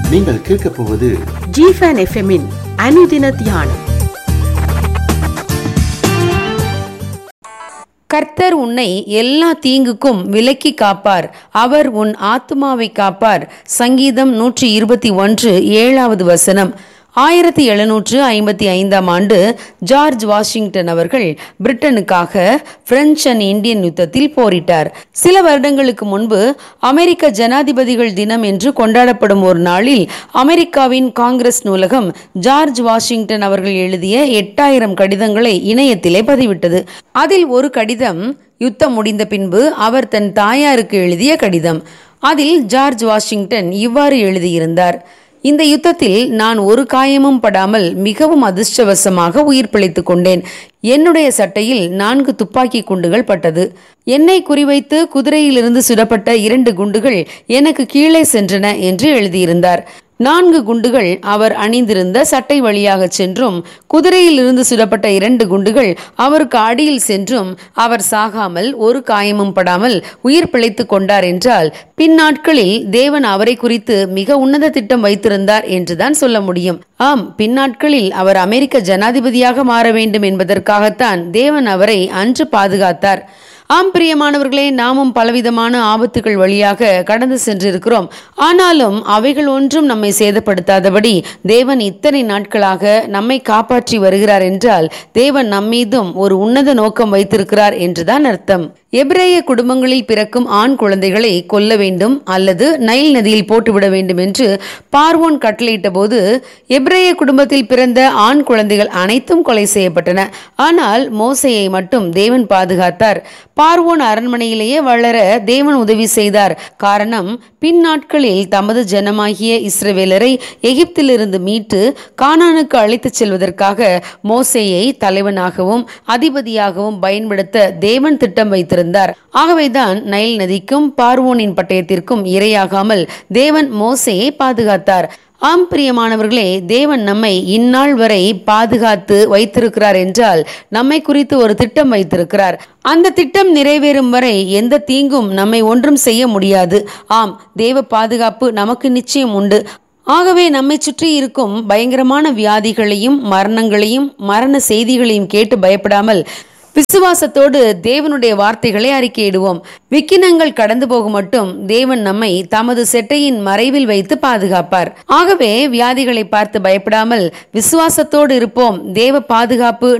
நீங்கள் கேட்கப் போவது ஜிஃபன் எஃப்எம்மின் அனுதின தியானம் கர்த்தர் உன்னை எல்லா தீங்குக்கும் விலக்கி காப்பார் அவர் உன் ஆத்துமாவை காப்பார் சங்கீதம் நூற்றி இருபத்தி ஒன்று ஏழாவது வசனம் ஆயிரத்தி எழுநூற்று ஐம்பத்தி ஐந்தாம் ஆண்டு ஜார்ஜ் வாஷிங்டன் அவர்கள் பிரிட்டனுக்காக பிரெஞ்சு அண்ட் இந்தியன் யுத்தத்தில் போரிட்டார் சில வருடங்களுக்கு முன்பு அமெரிக்க ஜனாதிபதிகள் தினம் என்று கொண்டாடப்படும் ஒரு நாளில் அமெரிக்காவின் காங்கிரஸ் நூலகம் ஜார்ஜ் வாஷிங்டன் அவர்கள் எழுதிய எட்டாயிரம் கடிதங்களை இணையத்திலே பதிவிட்டது அதில் ஒரு கடிதம் யுத்தம் முடிந்த பின்பு அவர் தன் தாயாருக்கு எழுதிய கடிதம் அதில் ஜார்ஜ் வாஷிங்டன் இவ்வாறு எழுதியிருந்தார் இந்த யுத்தத்தில் நான் ஒரு காயமும் படாமல் மிகவும் அதிர்ஷ்டவசமாக உயிர் பிழைத்துக் கொண்டேன் என்னுடைய சட்டையில் நான்கு துப்பாக்கி குண்டுகள் பட்டது என்னை குறிவைத்து குதிரையிலிருந்து சுடப்பட்ட இரண்டு குண்டுகள் எனக்கு கீழே சென்றன என்று எழுதியிருந்தார் நான்கு குண்டுகள் அவர் அணிந்திருந்த சட்டை வழியாக சென்றும் குதிரையில் இருந்து சுடப்பட்ட இரண்டு குண்டுகள் அவருக்கு அடியில் சென்றும் அவர் சாகாமல் ஒரு காயமும் படாமல் உயிர் பிழைத்துக் கொண்டார் என்றால் பின்னாட்களில் தேவன் அவரை குறித்து மிக உன்னத திட்டம் வைத்திருந்தார் என்றுதான் சொல்ல முடியும் ஆம் பின்னாட்களில் அவர் அமெரிக்க ஜனாதிபதியாக மாற வேண்டும் என்பதற்காகத்தான் தேவன் அவரை அன்று பாதுகாத்தார் ஆம் பிரியமானவர்களே நாமும் பலவிதமான ஆபத்துகள் வழியாக கடந்து சென்றிருக்கிறோம் ஆனாலும் அவைகள் ஒன்றும் நம்மை சேதப்படுத்தாதபடி தேவன் இத்தனை நாட்களாக நம்மை காப்பாற்றி வருகிறார் என்றால் தேவன் நம்மீதும் ஒரு உன்னத நோக்கம் வைத்திருக்கிறார் என்றுதான் அர்த்தம் எபிரேய குடும்பங்களில் பிறக்கும் ஆண் குழந்தைகளை கொல்ல வேண்டும் அல்லது நைல் நதியில் போட்டுவிட வேண்டும் என்று பார்வோன் கட்டளையிட்ட போது எபிரேய குடும்பத்தில் பிறந்த ஆண் குழந்தைகள் அனைத்தும் கொலை செய்யப்பட்டன ஆனால் மோசையை மட்டும் தேவன் பாதுகாத்தார் பார்வோன் அரண்மனையிலேயே வளர தேவன் உதவி செய்தார் காரணம் பின் நாட்களில் தமது ஜனமாகிய இஸ்ரவேலரை எகிப்திலிருந்து மீட்டு கானானுக்கு அழைத்துச் செல்வதற்காக மோசேயை தலைவனாகவும் அதிபதியாகவும் பயன்படுத்த தேவன் திட்டம் வைத்திருந்தார் ஆகவேதான் நைல் நதிக்கும் பார்வோனின் பட்டயத்திற்கும் இரையாகாமல் தேவன் மோசேயை பாதுகாத்தார் ஆம் பிரியமானவர்களே தேவன் நம்மை இந்நாள் வரை பாதுகாத்து வைத்திருக்கிறார் என்றால் நம்மை குறித்து ஒரு திட்டம் வைத்திருக்கிறார் அந்த திட்டம் நிறைவேறும் வரை எந்த தீங்கும் நம்மை ஒன்றும் செய்ய முடியாது ஆம் தேவ பாதுகாப்பு நமக்கு நிச்சயம் உண்டு ஆகவே நம்மை சுற்றி இருக்கும் பயங்கரமான வியாதிகளையும் மரணங்களையும் மரண செய்திகளையும் கேட்டு பயப்படாமல் விசுவாசத்தோடு தேவனுடைய வார்த்தைகளை அறிக்கையிடுவோம் விக்கினங்கள் கடந்து போக மட்டும் தேவன் நம்மை தமது செட்டையின் மறைவில் வைத்து பாதுகாப்பார் ஆகவே வியாதிகளை பார்த்து பயப்படாமல் விசுவாசத்தோடு இருப்போம் தேவ பாதுகாப்பு